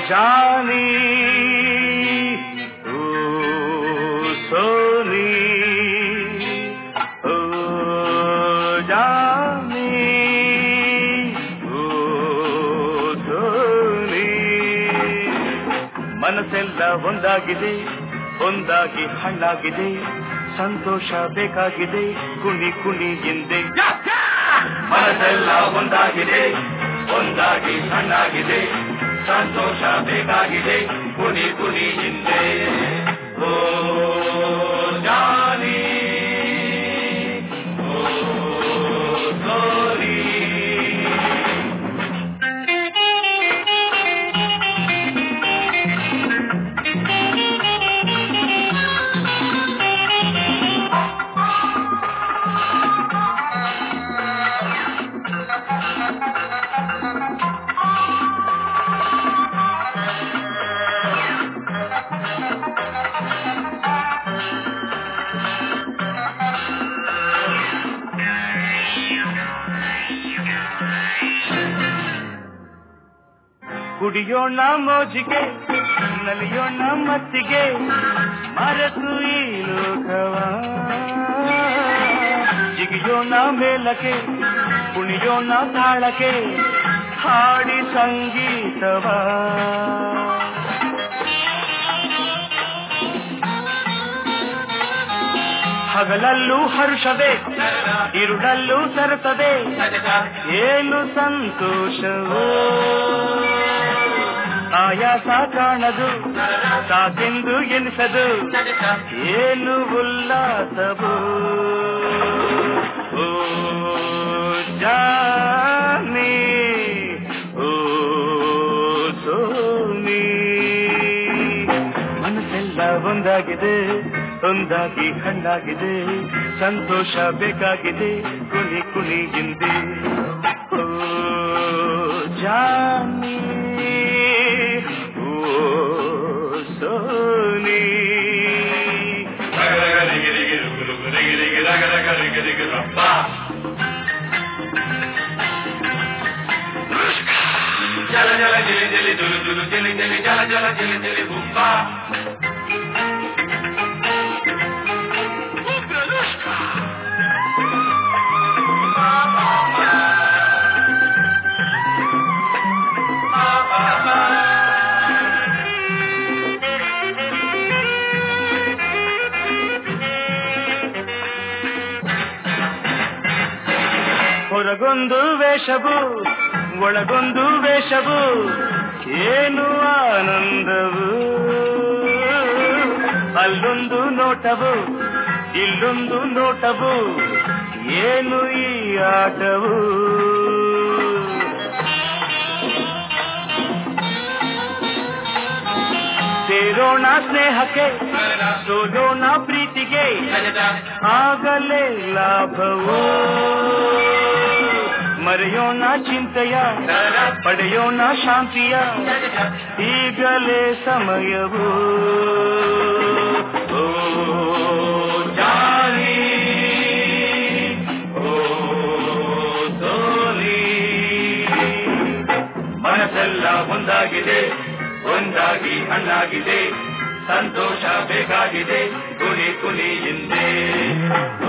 ಜಾನಿ ಓ Sony ಓ ಜಾನಿ ಓ Sony ಮನಸ್ಸೆಲ್ಲ ಒಂದಾಗಿದೆ ಒಂದಾಗಿ ಹಣ್ಣಾಗಿದೆ ಸಂತೋಷ ಬೇಕಾಗಿದೆ ಕುಣಿ ಕುಣಿ ಹಿಂದೆ ಮನಸ್ಸೆಲ್ಲ ಒಂದಾಗಿದೆ ಒಂದಾಗಿ ಹಣ್ಣಾಗಿದೆ ಸಂತೋಷ ಬೇಕಾಗಿದೆ ಕುಣಿ ಕುಣಿ ಹಿಂದೆ ಓ ಜಾನಿ ಓ ಸೋನಿ ಕುಡಿಯೋಣ ಮೋಜಿಗೆ ನಲಿಯೋಣ ಮತ್ತಿಗೆ ಮರೆತು ಈ ಲೋಕವ ಜಿಗಿಯೋಣ ಮೇಲಕ್ಕೆ ಕುಣಿಯೋಣ ತಾಳಕ್ಕೆ ಹಾಡಿ ಸಂಗೀತವ ಹಗಲಲ್ಲೂ ಹರುಷವೇ ಇರುಳಲ್ಲೂ ಸರಸದೆ ಏನು ಸಂತೋಷವೋ ಆಯಾಸ ಕಾಣದು ಸಾಕೆಂದು ಎನಿಸದು ಏನು ಉಲ್ಲಾಸವು ಓ ಜಾನಿ ಓ ಸೋನಿ ಮನಸ್ಸೆಲ್ಲ ಒಂದಾಗಿದೆ ಒಂದಾಗಿ ಹಣ್ಣಾಗಿದೆ ಸಂತೋಷ ಬೇಕಾಗಿದೆ ಕುಣಿ ಕುಣಿ ಹಿಂದೆ ಓ ಜಾನಿ ಓ ಸೋನಿ ಜಲ ಜಲ ಜಲಿ ಜಲಿ ಜುಲು ಜುಲು ಜಲಿ ಜಲಿ ಜಲ ಜಲ ಜಲಿ ಜಲಿ ಹುಬ್ಬ ಹೊರಗೊಂದು ವೇಷವು ಒಳಗೊಂದು ವೇಷವು ಏನು ಆನಂದವು ಅಲ್ಲೊಂದು ನೋಟವು ಇಲ್ಲೊಂದು ನೋಟವು ಏನು ಈ ಆಟವು ಸೇರೋಣ ಸ್ನೇಹಕ್ಕೆ ಸೋಲೋಣ ಪ್ರೀತಿಗೆ ಆಗಲೇ ಲಾಭವು ಮರೆಯೋಣ ಚಿಂತೆಯ ಪಡೆಯೋಣ ಶಾಂತಿಯ ಈಗಲೇ ಸಮಯವು ಓ ಜಾನಿ ಓ ಸೋನಿ ಮನಸ್ಸೆಲ್ಲ ಒಂದಾಗಿದೆ ಒಂದಾಗಿ ಹಣ್ಣಾಗಿದೆ ಸಂತೋಷ ಬೇಕಾಗಿದೆ ಕುಣಿ ಕುಣಿ ಹಿಂದೆ